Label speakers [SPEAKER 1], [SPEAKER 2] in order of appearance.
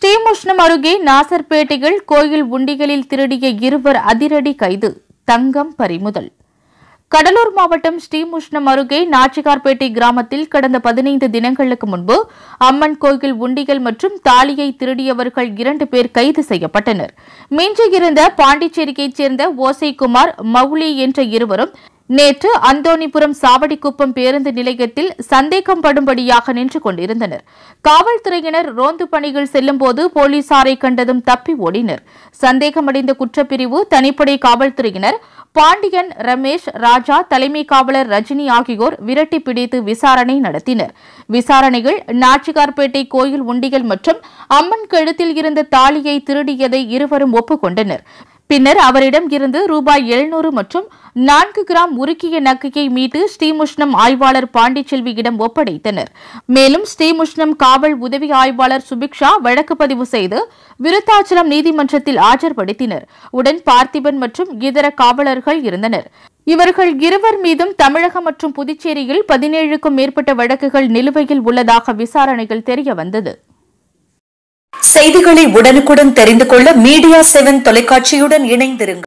[SPEAKER 1] ஸ்ரீமுஷ்ணம் அருகே நாசர்பேட்டையில் கோயில் உண்டிகளில் திருடிய இருவர் அதிரடி கைது தங்கம் பறிமுதல் கடலூர் மாவட்டம் ஸ்ரீமுஷ்ணம் அருகே நாச்சிகார்பேட்டை கிராமத்தில் கடந்த பதினைந்து தினங்களுக்கு முன்பு அம்மன் கோயில் உண்டிகள் மற்றும் தாலியை திருடியவர்கள் இரண்டு பேர் கைது செய்யப்பட்டனர் மிஞ்சியிருந்த பாண்டிச்சேரியைச் சேர்ந்த ஓசைக்குமார் மவுலி என்ற இருவரும் நேற்று அந்தோணிபுரம் சாவடிக்குப்பம் பேருந்து நிலையத்தில் சந்தேகம் படும்படியாக நின்று கொண்டிருந்தனர் காவல்துறையினர் ரோந்து பணிகள் செல்லும்போது போலீசாரை கண்டதும் தப்பி ஓடினர் சந்தேகமடைந்த குற்றப்பிரிவு தனிப்படை காவல்துறையினர் பாண்டியன் ரமேஷ் ராஜா தலைமை காவலர் ரஜினி ஆகியோர் விரட்டி பிடித்து விசாரணை நடத்தினர் விசாரணையில் நாச்சிகார்பேட்டை கோயில் உண்டிகள் மற்றும் அம்மன் கழுத்தில் இருந்த தாலியை திருடியதை இருவரும் ஒப்புக்கொண்டனர் பின்னர் அவரிடம் இருந்து ரூபாய் எழுநூறு மற்றும் நான்கு கிராம் உருக்கிய நகையை மீட்டு ஸ்ரீமுஷ்ணம் ஆய்வாளர் பாண்டிச்செல்வியிடம் ஒப்படைத்தனர் மேலும் ஸ்ரீமுஷ்ணம் காவல் உதவி ஆய்வாளர் சுபிக்ஷா வழக்கு பதிவு செய்து விருத்தாச்சலம் நீதிமன்றத்தில் ஆஜர்படுத்தினர் உடன் பார்த்திபன் மற்றும் இதர காவலர்கள் இருந்தனர் இவர்கள் இருவர் மீதும் தமிழகம் மற்றும் புதுச்சேரியில் பதினேழுக்கும் மேற்பட்ட வழக்குகள் நிலுவையில் உள்ளதாக விசாரணைகள் தெரியவந்தது
[SPEAKER 2] செய்திகளை உடனுக்குடன் தெரிந்து கொள்ள மீடியா செவன் தொலைக்காட்சியுடன் இணைந்திருங்கள்